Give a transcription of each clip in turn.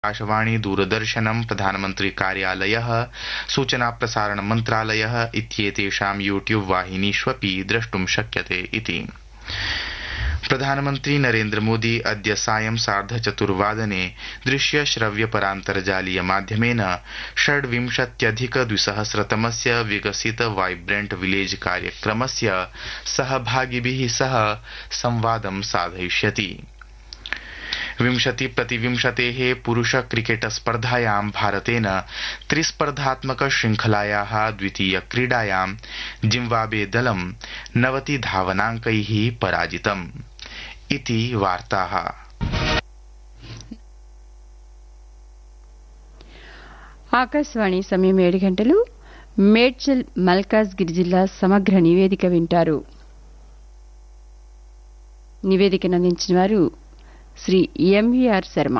आकाशवाणी दूरदर्शनं प्रधानमन्त्रिकार्यालयः सूचनाप्रसारणमन्त्रालयः इत्येतेषां यूट्यूब वाहिनीष्वपि द्रष्टुं शक्यते इति प्रधानमन्त्री नरेन्द्रमोदी अद्य सायं सार्धचतुर्वादने दृश्य श्रव्य परान्तर्जालीय माध्यमेन षड्विंशत्यधिक द्विसहस्रतमस्य विकसित वाइब्रेंट विलेज कार्यक्रमस्य सहभागिभिः सह संवादं साधयिष्यति विंशति प्रतिविंशतेः पुरुष क्रिकेट स्पर्धायां भारतेन त्रिस्पर्धात्मक श्रृंखलायाः द्वितीय क्रीडायां जिम्बाब्वे दलं नवति धावनाङ्कैः पराजितम् इति वार्ताः ఆకాశవాణి సమయం ఏడు గంటలు మేడ్చల్ మల్కాజ్గిరి జిల్లా సమగ్ర నివేదిక వింటారు నివేదికను అందించిన వారు శ్రీ ఎంవీఆర్ శర్మ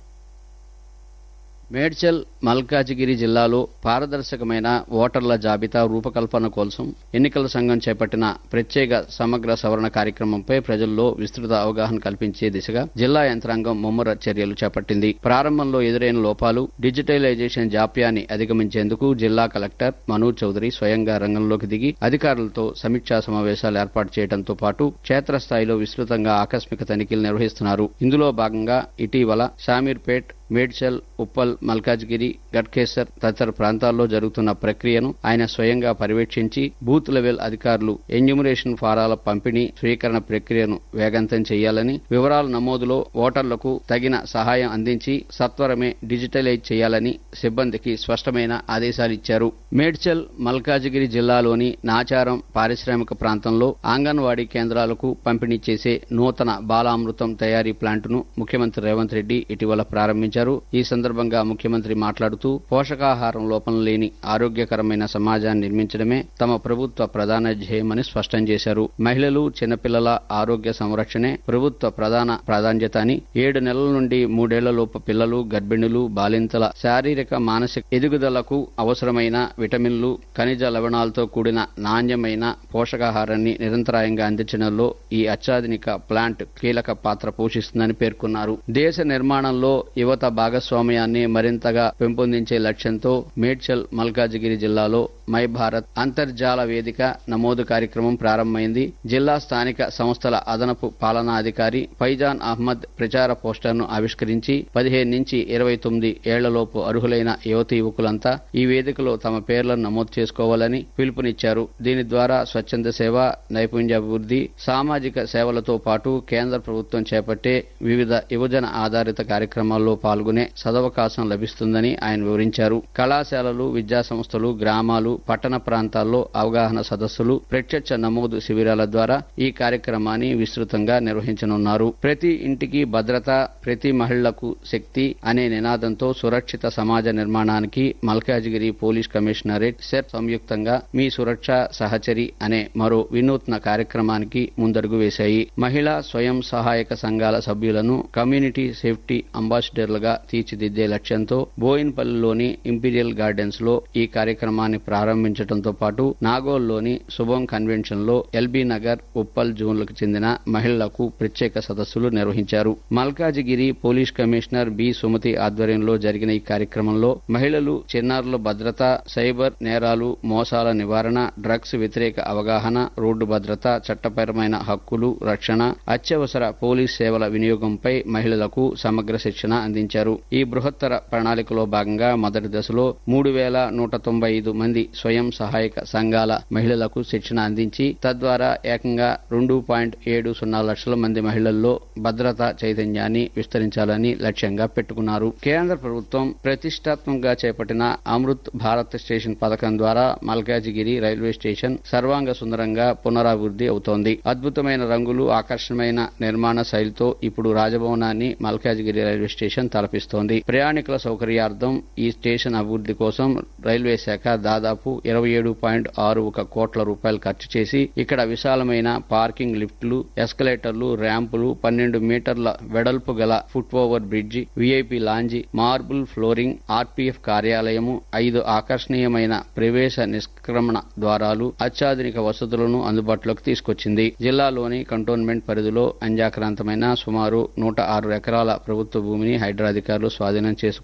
మేడ్చల్ మల్కాజిగిరి జిల్లాలో పారదర్శకమైన ఓటర్ల జాబితా రూపకల్పన కోసం ఎన్నికల సంఘం చేపట్టిన ప్రత్యేక సమగ్ర సవరణ కార్యక్రమంపై ప్రజల్లో విస్తృత అవగాహన కల్పించే దిశగా జిల్లా యంత్రాంగం ముమ్మర చర్యలు చేపట్టింది ప్రారంభంలో ఎదురైన లోపాలు డిజిటలైజేషన్ జాప్యాన్ని అధిగమించేందుకు జిల్లా కలెక్టర్ మనోజ్ చౌదరి స్వయంగా రంగంలోకి దిగి అధికారులతో సమీక్షా సమావేశాలు ఏర్పాటు చేయడంతో పాటు క్షేత్రస్థాయిలో విస్తృతంగా ఆకస్మిక తనిఖీలు నిర్వహిస్తున్నారు ఇందులో భాగంగా ఇటీవల షామీర్పేట్ మేడ్చల్ ఉప్పల్ మల్కాజ్గిరి గట్కేసర్ తదితర ప్రాంతాల్లో జరుగుతున్న ప్రక్రియను ఆయన స్వయంగా పర్యవేక్షించి బూత్ లెవెల్ అధికారులు ఎన్యూమరేషన్ ఫారాల పంపిణీ స్వీకరణ ప్రక్రియను వేగంతం చేయాలని వివరాల నమోదులో ఓటర్లకు తగిన సహాయం అందించి సత్వరమే డిజిటలైజ్ చేయాలని సిబ్బందికి స్పష్టమైన ఆదేశాలిచ్చారు మేడ్చల్ మల్కాజిగిరి జిల్లాలోని నాచారం పారిశ్రామిక ప్రాంతంలో అంగన్వాడీ కేంద్రాలకు పంపిణీ చేసే నూతన బాలామృతం తయారీ ప్లాంటును ముఖ్యమంత్రి రేవంత్ రెడ్డి ఇటీవల ప్రారంభించారు ఈ సందర్భంగా ముఖ్యమంత్రి మాట్లాడుతూ పోషకాహారం లోపం లేని ఆరోగ్యకరమైన సమాజాన్ని నిర్మించడమే తమ ప్రభుత్వ ప్రధాన ధ్యేయమని స్పష్టం చేశారు మహిళలు చిన్నపిల్లల ఆరోగ్య సంరక్షణే ప్రభుత్వ ప్రధాన ప్రాధాన్యత అని ఏడు నెలల నుండి మూడేళ్లలోపు పిల్లలు గర్భిణులు బాలింతల శారీరక మానసిక ఎదుగుదలకు అవసరమైన విటమిన్లు ఖనిజ లవణాలతో కూడిన నాణ్యమైన పోషకాహారాన్ని నిరంతరాయంగా అందించడంలో ఈ అత్యాధునిక ప్లాంట్ కీలక పాత్ర పోషిస్తుందని పేర్కొన్నారు దేశ నిర్మాణంలో యువత భాగస్వామ్యాన్ని మరింతగా పెంపొందించే లక్ష్యంతో మేడ్చల్ మల్కాజిగిరి జిల్లాలో మై భారత్ అంతర్జాల వేదిక నమోదు కార్యక్రమం ప్రారంభమైంది జిల్లా స్థానిక సంస్థల అదనపు పాలనా అధికారి ఫైజాన్ అహ్మద్ ప్రచార పోస్టర్ను ఆవిష్కరించి పదిహేను నుంచి ఇరవై తొమ్మిది ఏళ్లలోపు అర్హులైన యువతి యువకులంతా ఈ వేదికలో తమ పేర్లను నమోదు చేసుకోవాలని పిలుపునిచ్చారు దీని ద్వారా స్వచ్ఛంద సేవ నైపుణ్యాభివృద్ధి సామాజిక సేవలతో పాటు కేంద్ర ప్రభుత్వం చేపట్టే వివిధ యువజన ఆధారిత కార్యక్రమాల్లో పాల్గొనే సదవకాశం లభిస్తుందని ఆయన వివరించారు కళాశాలలు విద్యా సంస్థలు గ్రామాలు పట్టణ ప్రాంతాల్లో అవగాహన సదస్సులు ప్రత్యక్ష నమోదు శిబిరాల ద్వారా ఈ కార్యక్రమాన్ని విస్తృతంగా నిర్వహించనున్నారు ప్రతి ఇంటికి భద్రత ప్రతి మహిళలకు శక్తి అనే నినాదంతో సురక్షిత సమాజ నిర్మాణానికి మల్కాజిగిరి పోలీస్ కమిషనరేట్ సెట్ సంయుక్తంగా మీ సురక్ష సహచరి అనే మరో వినూత్న కార్యక్రమానికి ముందడుగు వేశాయి మహిళా స్వయం సహాయక సంఘాల సభ్యులను కమ్యూనిటీ సేఫ్టీ అంబాసిడర్లుగా తీర్చిదిద్దే లక్ష్యంతో బోయిన్పల్లిలోని ఇంపీరియల్ గార్డెన్స్ లో ఈ కార్యక్రమాన్ని ప్రారంభించడంతో పాటు నాగోల్లోని శుభం కన్వెన్షన్ లో ఎల్బీ నగర్ ఉప్పల్ జోన్లకు చెందిన మహిళలకు ప్రత్యేక సదస్సులు నిర్వహించారు Malkajgiri police commissioner B Sumathi ఆధ్వర్యంలో జరిగిన ఈ కార్యక్రమంలో మహిళలు చిన్నారుల భద్రత సైబర్ నేరాలు మోసాల నివారణ డ్రగ్స్ వ్యతిరేక అవగాహన రోడ్డు భద్రత చట్టపరమైన హక్కులు రక్షణ అత్యవసర పోలీస్ సేవల వినియోగంపై మహిళలకు సమగ్ర శిక్షణ అందించారు ఈ బృహత్తర ప్రణాళికలో భాగంగా మొదటి దశలో మూడు వేల నూట తొంభై ఐదు మంది స్వయం సహాయక సంఘాల మహిళలకు శిక్షణ అందించి తద్వారా ఏకంగా రెండు పాయింట్ ఏడు సున్నా లక్షల మంది మహిళల్లో భద్రత చైతన్యాన్ని విస్తరించాలని లక్ష్యంగా పెట్టుకున్నారు కేంద్ర ప్రభుత్వం ప్రతిష్టాత్మకంగా చేపట్టిన అమృత్ భారత్ స్టేషన్ పథకం ద్వారా మల్కాజిగిరి రైల్వే స్టేషన్ సర్వాంగ సుందరంగా పునరాభివృద్ధి అవుతోంది అద్భుతమైన రంగులు ఆకర్షణమైన నిర్మాణ శైలితో ఇప్పుడు రాజభవనాన్ని మల్కాజిగిరి రైల్వే స్టేషన్ తలపిస్తోంది ప్రయాణికుల సౌకర్యార్థం ఈ స్టేషన్ అభివృద్ధి కోసం రైల్వే శాఖ దాదాపు ఇరవై ఏడు పాయింట్ ఆరు ఒక కోట్ల రూపాయలు ఖర్చు చేసి ఇక్కడ విశాలమైన పార్కింగ్ లిఫ్ట్లు ఎస్కలేటర్లు ర్యాంపులు పన్నెండు మీటర్ల వెడల్పు గల foot over bridge VIP lounge marble flooring RPF కార్యాలయము ఐదు ఆకర్షణీయమైన ప్రవేశ నిష్క్రమణ ద్వారాలు అత్యాధునిక వసతులను అందుబాటులోకి తీసుకొచ్చింది జిల్లాలోని కంటోన్మెంట్ పరిధిలో అంజాక్రాంతమైన సుమారు నూట ఆరు ఎకరాల ప్రభుత్వ భూమిని హైడ్రా అధికారులు స్వాధీనం చేసుకున్నారు